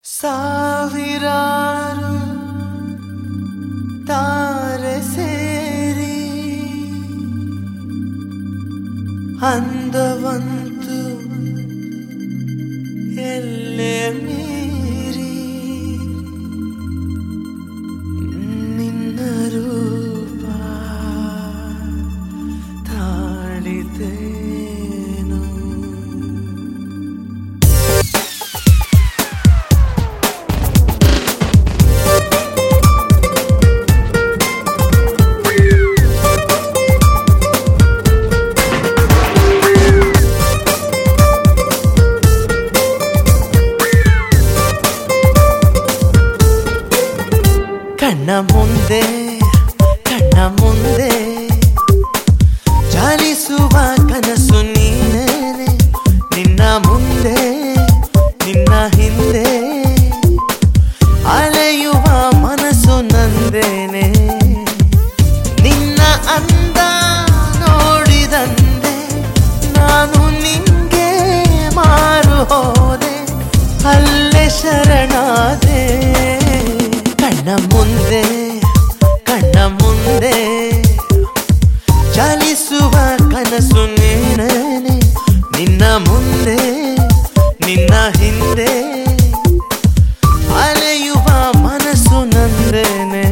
ಸಾವಿರಾರು ತಾರೆ ಸೇರಿ ಅಂದವಂತು ಎಲ್ಲೆ ಮೀರಿ ನಿನ್ನ ರೂಪ ತಾಳಿದೇನು ಕಣ್ಣ ಮುಂದೆ ಕಣ್ಣ ಮುಂದೆ ಚಾಲಿಸುವ ಕನಸು ನೀನೇನೆ ನಿನ್ನ ಮುಂದೆ ನಿನ್ನ ಹಿಂದೆ ಅಲೆಯುವ ಮನಸ್ಸು ನಂದೇನೆ ನಿನ್ನ ಅಂದ ನೋಡಿದಂದೆ ನಾನು ನಿಂಗೆ ಮಾರು ಹೋದೆ ಅಲ್ಲೇ ಶರಣಾದೆ ಕಣ್ಣ ಮುಂದೆ ಕಣ್ಣ ಮುಂದೆ ಚಲಿಸುವ ಕನಸು ನೀನೇನೆ ನಿನ್ನ ಮುಂದೆ ನಿನ್ನ ಹಿಂದೆ ಅಲೆಯುವ ಮನಸ್ಸು ನಂದೇನೆ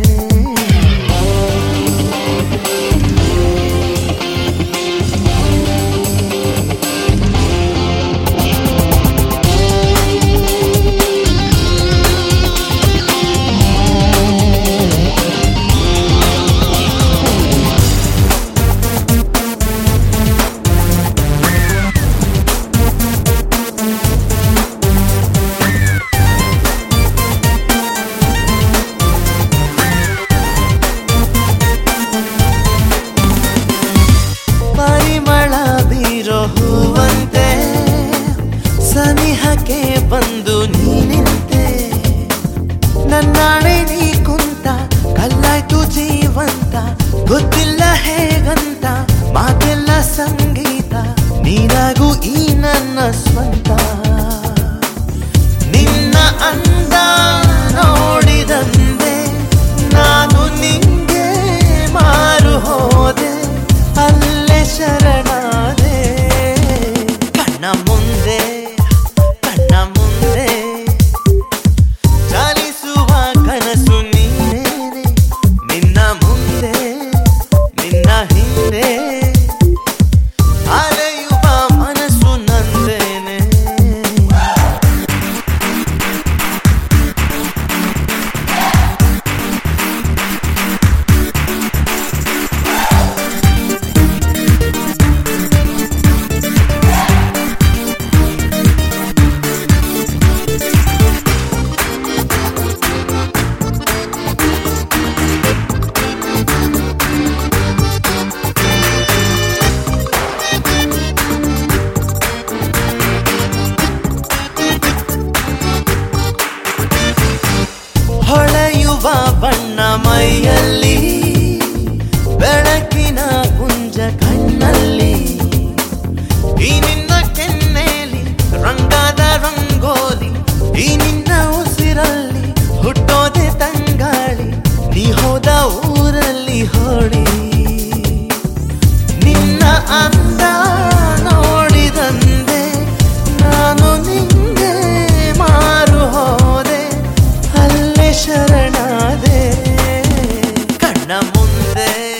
ಪರಿಮಳ ಬೀರೋ ಹೂವಂತೆ ಸನಿಹಕ್ಕೆ ಬಂದು ನೀ ನಿಂತೆ ನನ್ನಾಣೆ ನೀ ಕುಂತ ಕಲ್ಲಾಯ್ತು ಜೀವಂತ ಗೊತ್ತಿಲ್ಲ ಹೇಗಂತ ಮಾತೆಲ್ಲ ಸಂಗೀತ ನೀನಾಗೂ ಈ ನನ್ನ ಸ್ವಂತ ನಿನ್ನ ಅಂದ ನೋಡಿದಂದೆ ನಾನು ನಿಂಗೆ ಮಾರು ಹೋದೆ ಅಲ್ಲೇ ಶರಣಾದೆ ಕಣ್ಣ ಮುಂದೆ ಕಣ್ಣ ಮುಂದೆ ಚಾಲಿಸುವ ಕನಸು ನೀನೇನೆ ನಿನ್ನ ಮುಂದೆ ನಿನ್ನ ಹಿಂದೆ ಅಲೆಯುವ ಮನಸ್ಸು ನಂದೇನೆ ಹೊಳೆಯುವ ಬಣ್ಣ ಮೈಯಲ್ಲಿ ಬೆಳಕಿನ ಕುಂಜ ಕಣ್ಣಲ್ಲಿ ಈ ನಿನ್ನ ಕೆನ್ನೆಲಿ ರಂಗಾದ ರಂಗೋಲಿ ಈ ನಿನ್ನ ಉಸಿರಲ್ಲಿ ಹುಟ್ಟೋದೆ ತಂಗಾಳಿ ನೀ ಹೋದ ಊರಲ್ಲಿ ಹೋಳಿ ನಿನ್ನ ಅಂದ ನೋಡಿದಂದೆ ನಾನು ನಿಂಗೆ ಮಾರು ಹೋದೆ ಅಲ್ಲೇ ಶರಣಾದೆ ಕಣ್ಣ ಮುಂದೆ